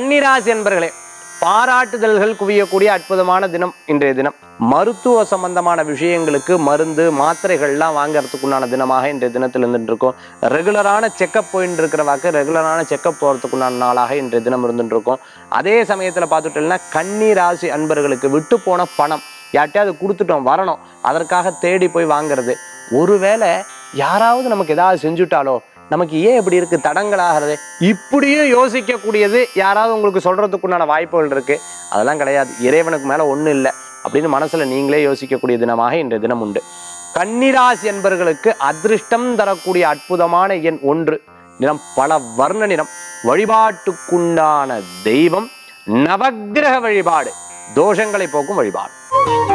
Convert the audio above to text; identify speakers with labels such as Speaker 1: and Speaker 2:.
Speaker 1: கன்னிராசி என்பர்களே பாராட்டுதல்கள் குவியக்கூடிய அற்புதமான தினம் இன்றைய தினம் மருத்துவ சம்பந்தமான விஷயங்களுக்கு மருந்து மாத்திரைகள்லாம் வாங்கறதுக்குண்டான தினமாக இன்றைய தினத்தில் இருந்துட்டு இருக்கோம் ரெகுலரான செக்கப் போயிட்டு இருக்கிறவாக்கு ரெகுலரான செக்கப் போகிறதுக்குண்டான நாளாக இன்றைய தினம் இருந்துட்டு இருக்கோம் அதே சமயத்தில் பார்த்துட்டோம்னா கன்னி ராசி அன்பர்களுக்கு விட்டு போன பணம் யார்ட்டையாவது கொடுத்துட்டோம் வரணும் அதற்காக தேடி போய் வாங்குறது ஒருவேளை யாராவது நமக்கு ஏதாவது செஞ்சுட்டாலோ நமக்கு ஏன் இப்படி இருக்கு தடங்களாகிறது இப்படியும் யோசிக்கக்கூடியது யாராவது உங்களுக்கு சொல்றதுக்குண்டான வாய்ப்புகள் இருக்கு அதெல்லாம் கிடையாது இறைவனுக்கு மேல ஒண்ணும் இல்லை அப்படின்னு மனசுல நீங்களே யோசிக்கக்கூடிய தினமாக இன்றைய தினம் உண்டு கன்னிராசி என்பர்களுக்கு அதிர்ஷ்டம் தரக்கூடிய அற்புதமான எண் ஒன்று நிறம் பல வர்ண நிறம் வழிபாட்டுக்குண்டான தெய்வம் நவக்கிரக வழிபாடு தோஷங்களை போக்கும் வழிபாடு